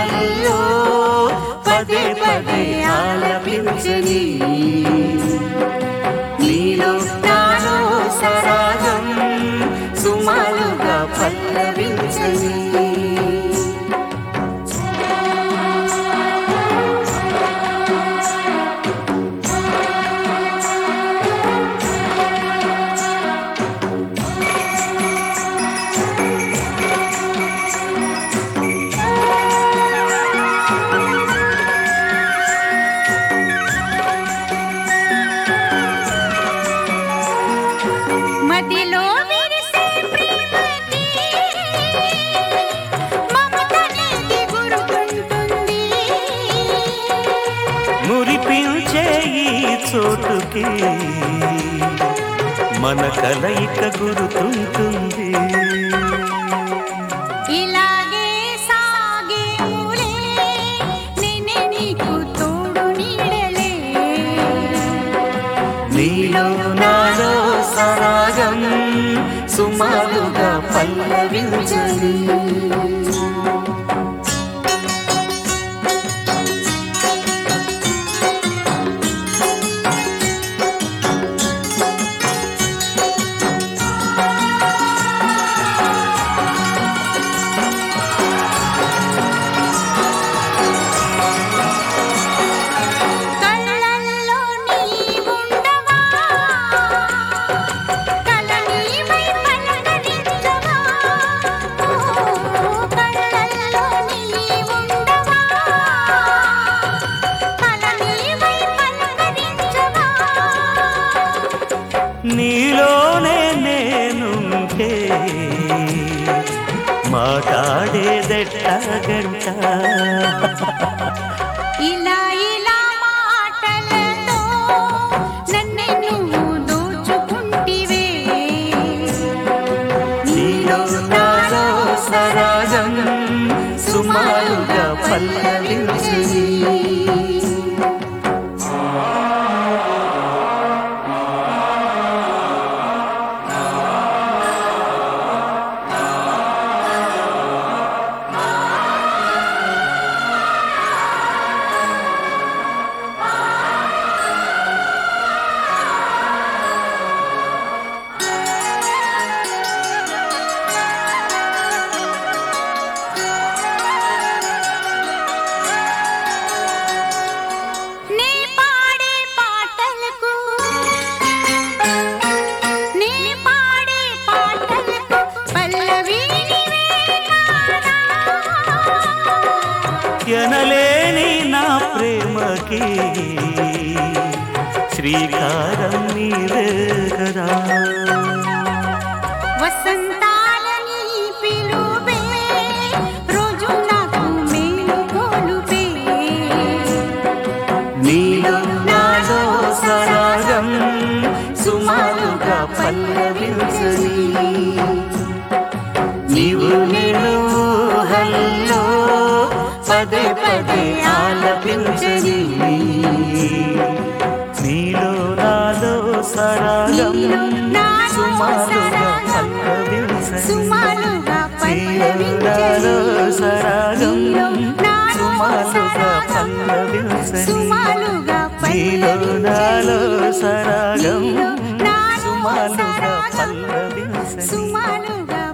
hello పదే పదే ఆలపించని నీలో నాలో సరాగం సుమాలుగా పల్లవించని మదిలో విరిసే ప్రేమకి మమతనేది గురుకుంటుంది మురిపించే ఈ చోటుకి మన కలయిక గురుతుంటుంది ఇలాగే సాగే ఊలే నేనే నీకు తోడు నీడలే నీలో నాలో సరాగం సుమాలుగా పల్లవించని కళ్ళల్లో నీవుండవా కలనీవై పలకరించవా ఓ కళ్ళల్లో నీవుండవా కలనీవై పలకరించవా నీలోనే నేనుంటే మాట్లాడేదెట్టగంట ఇలా ఇలా మాటలతో నన్నే నువ్వు దోచుకుంటివే నీలో నాలో సరాగం సుమాలుగా పల్లవించని నీ పాడే పాటలకు నీ పాడే పాటలకు పల్లవి నీవే కాదా ఎనలేని నా ప్రేమకి శ్రీకారం నీవే కదా వసంతాలని పిలువే రోజు నాకు మేలు గోలుపే నీలో నాలో సరాగం సుమారుగా పల్లవించని నీవు నేను హల్లో పదే పదే ఆలపించని నీలో నాలో సరాగం నీలో నాలో సుమారుగా సరాగం పల్లవించని సుమాలుగా నీలో సరాగం నీలో నాలో సుమారుగా సరాగం పల్లవించని సుమాలుగా నీలో నాలో సరాగం నీలో నాలో సుమారుగా సరాగం పల్లవించని సుమాలుగా